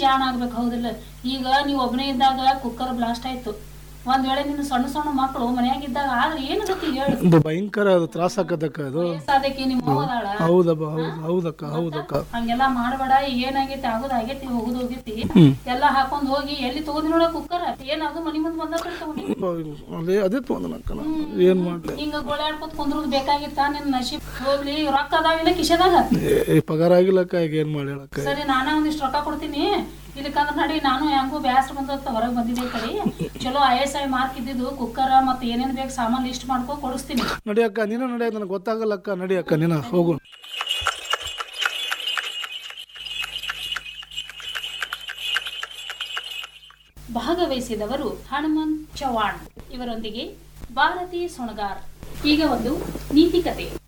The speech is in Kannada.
ಶಾಣ ಆಗ್ಬೇಕು ಹೌದಿಲ್ಲ ಈಗ ನೀವು ಒಬ್ಬನೇ ಇದ್ದಾಗ ಕುಕ್ಕರ್ ಬ್ಲಾಸ್ಟ್ ಆಯ್ತು ಒಂದ್ ವೇಳೆ ನಿನ್ನ ಸಣ್ಣ ಸಣ್ಣ ಮಕ್ಕಳು ಮನ್ಯಾಗ ಇದ್ದಾಗ ಆದ್ರೆ ಏನು ಗತಿ ಹೇಳು ಬ- ಭಯಂಕರ ಅದು ತ್ರಾಸ ಆಕತ್ತಕ್ಕ ಅದು ವಯಸ್ಸಾದಕ್ಕೆ ನಿಮ್ಮ ಹೋದಾಳ ಹೌದಪ್ಪ ಹೌದು ಹೌದಕ್ಕ ಹೌದಕ್ಕ ಹಂಗೆಲ್ಲ ಮಾಡಬೇಡ ಈಗ ಏನಾಗೈತಿ ಆಗೋದ್ ಆಗೈತಿ ಹೋಗುದ್ ಹೋಗೈತಿ ಹ್ಮ್. ಎಲ್ಲಾ ಹಾಕೊಂಡ್ ಹೋಗಿ ಎಲ್ಲಿ ತಗೋದಿ ನೋಡ ಕುಕ್ಕರ್ ಏನಾದ್ರು ಮನಿ ಮುಂದ್ ಬಂದ ತಗೊಂಡಿ ಅದೇ ಅದೇ ತೊಗೊಂಡನಕ್ಕ ನಾನು ಏನ್ ಮಾಡ್ಲಿ ಹಿಂಗ ಗೋಳಾಡ್ಕೊತ ಕುಂದ್ರದ್ ಬೇಕಾಗಿತ್ತ ನಿನ್ ನಶೀಬ್ ಹೋಗ್ಲಿ ರೊಕ್ಕ ಅದಾವಿಲ್ಲ ಕಿಶೆದಾಗ ಏ ಪಗಾರ ಆಗಿಲ್ಲಕ್ಕ ಈಗ ಏನ್ ಮಾಡಿ ಹೇಳಕ್ಕ ಸರಿ ನಾನ ಒಂದಿಷ್ಟು ರೊಕ್ಕ ಕೊಡ್ತೀನಿ ಇಲ್ಲಿಕಂದ್ರ ನಡಿ ನಾನು ಹೆಂಗೂ ಬ್ಯಾಸ್ರ ಬಂದತ್ತ ಹೊರಗೆ ಬಂದಿದ್ದೆ ಈ ಕಡೆ ಚಲೋ ಐ ಎಸ್ ಐ ಮಾರ್ಕ್ ಇದ್ದಿದ್ದು ಕುಕ್ಕರ್ ಮತ್ತೆ ಏನೇನ್ ಬೇಕು ಸಾಮಾನ್ ಲಿಸ್ಟ್ ಮಾಡ್ಕೊ ಕೊಡಿಸ್ತೀನಿ ನಡಿಯಕ್ಕ ನೀನು ನಡಿಯಕ್ಕ ನನಗೆ ಗೊತ್ತಾಗಲ್ಲಕ್ಕ ನಡಿಯಕ್ಕ ನೀನ ಹೋಗು ಭಾಗವಹಿಸಿದವರು ಹನುಮಂತ್ ಚವಾಣ್ ಇವರೊಂದಿಗೆ ಭಾರತಿ ಸೊಣಗಾರ್ ಈಗ ಒಂದು ನೀತಿ ಕತೆ